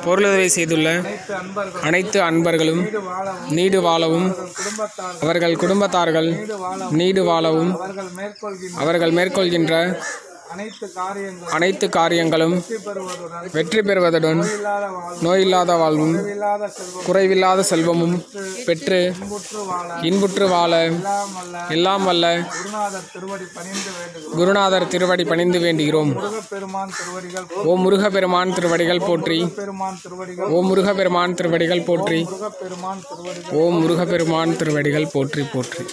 பொருளுதவி செய்துள்ள அனைத்து அன்பர்கள் அனைத்து அன்பர்களும் வீடு வாழவும் நீடு வாழவும் குடும்பத்தார் அவர்கள் குடும்பத்தார்கள் வீடு வாழவும் நீடு வாழவும் அவர்கள் மேற்கொள்கின்ற அவர்கள் மேற்கொள்கின்ற அனைத்து காரியங்களும் அனைத்து காரியங்களும் வெற்றி பெறுவதுடன் வெற்றி பெறுவதுடன் இல்லாத வாழ்வு நோயில்லாத வாழ்வும் இல்லாத செல்வம் குறைவில்லாத செல்வமும் பெற்று இன்புற்று வாழ இன்புற்று வாழ எல்லாம் வல்ல எல்லாம் வல்ல குருநாதர் திருவடி பணிந்து வேண்டுகிறோம் குருநாதர் திருவடி பணிந்து வேண்டுகிறோம் முருகப்பெருமான் திருவடிகள் ஓ முருகப்பெருமான் திருவடிகள் போற்றி பெருமான் திருவடிகள் ஓ முருகப்பெருமான் திருவடிகள் போற்றி முருகப்பெருமான் திருவடிகள் ஓ முருகப்பெருமான் திருவடிகள் போற்றி போற்றி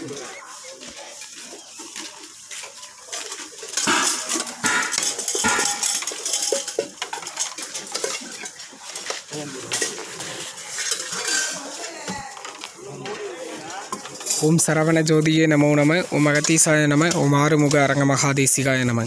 ஓம் சரவண ஜோதியே நமோ நம ஓம் அகத்தீசாய நம ஓம் ஆறுமுக அரங்க மகாதேசிகாய நம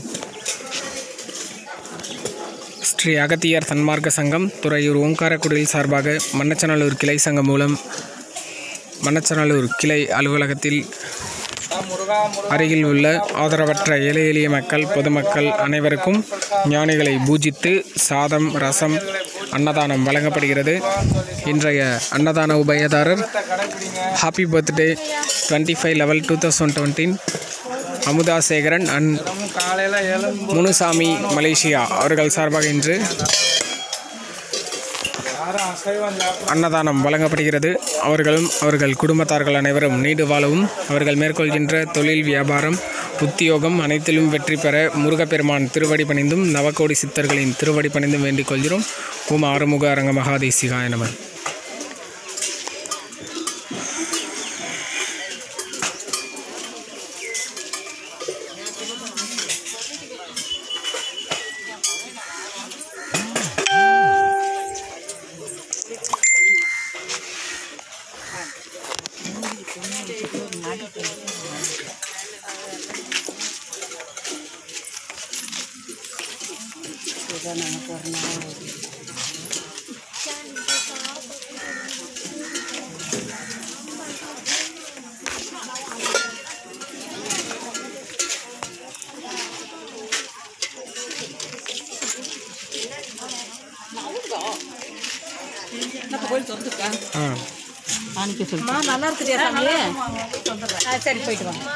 ஸ்ரீ அகத்தியர் சன்மார்க்க சங்கம் துறையூர் ஓங்காரக்குடியில் சார்பாக மண்ணச்சநல்லூர் கிளை சங்கம் மூலம் மண்ணச்சநல்லூர் கிளை அலுவலகத்தில் முருகா முருகா அருகில் உள்ள ஆதரவற்ற ஏழை எளிய மக்கள் பொதுமக்கள் அனைவருக்கும் ஞானிகளை பூஜித்து சாதம் ரசம் அன்னதானம் வழங்கப்படுகிறது இன்றைய அன்னதான உபயதாரர் கடைபிடிங்க happy birthday twenty five level two thousand twenty Amudha Sekaran and தினமும் காலையில எழுந்து முனுசாமி மலேசியா அவர்கள் சார்பாக இன்று யாரும் அசைவம் சாப்பிட அன்னதானம் வழங்கப்படுகிறது அவர்களும் அவர்கள் குடும்பத்தார்கள் அனைவரும் நீடு வாழவும் அவர்கள் மேற்கொள்கின்ற தொழில் வியாபாரம் உத்தியோகம் அனைத்திலும் வெற்றி பெற முருகப்பெருமான் திருவடி பணிந்தும் நவகோடி சித்தர்களின் திருவடி பணிந்தும் வேண்டிக் கொள்கிறோம் ஓம் ஆறுமுக அரங்க மகாதேசிகாய நம ஆ அம்மா நல்லா இருக்குதியா சாமி ஆ சரி போயிட்டு வாங்க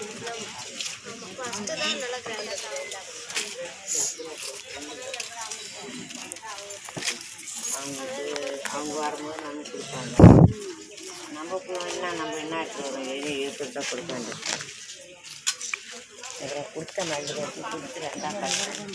அவங்க வரும்போது நமக்கு கொடுப்பாங்க நம்ம பிள்ளைன்னா நம்ம என்ன எடுத்துக்கிறோம் எது இருக்கிறத கொடுக்க வேண்டியது இதில் கொடுத்த மல்லி கட்டி கொடுத்து ரெண்டாம் கஷ்டம்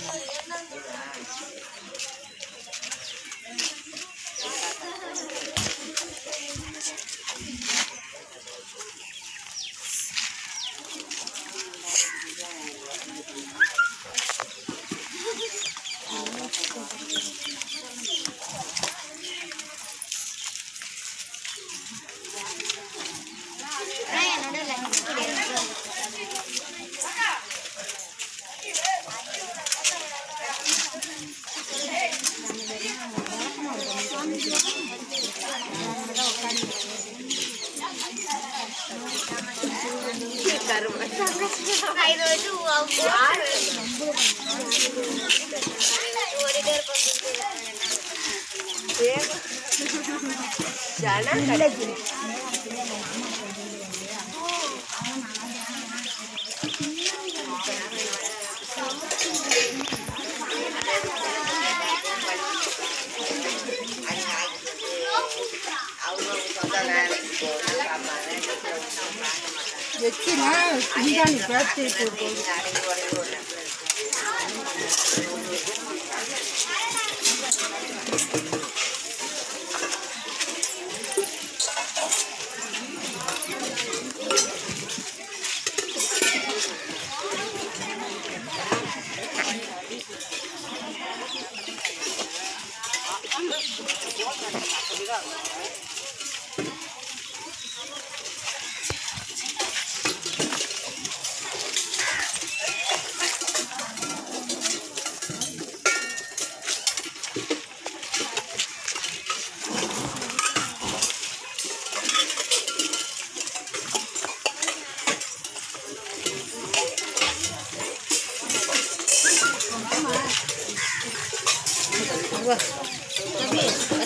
வா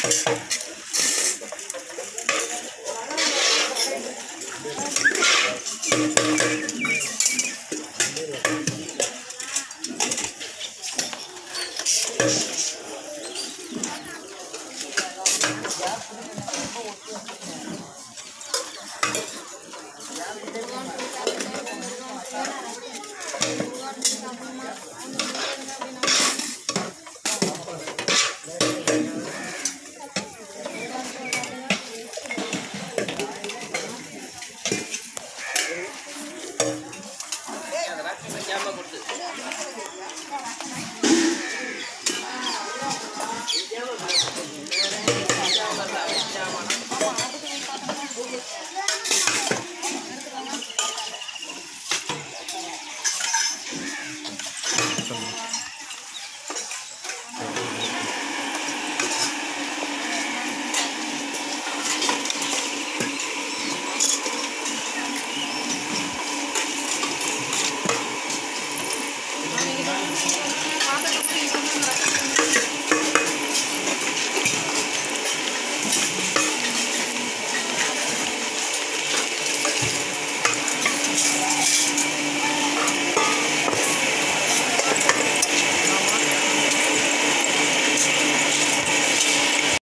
ஆ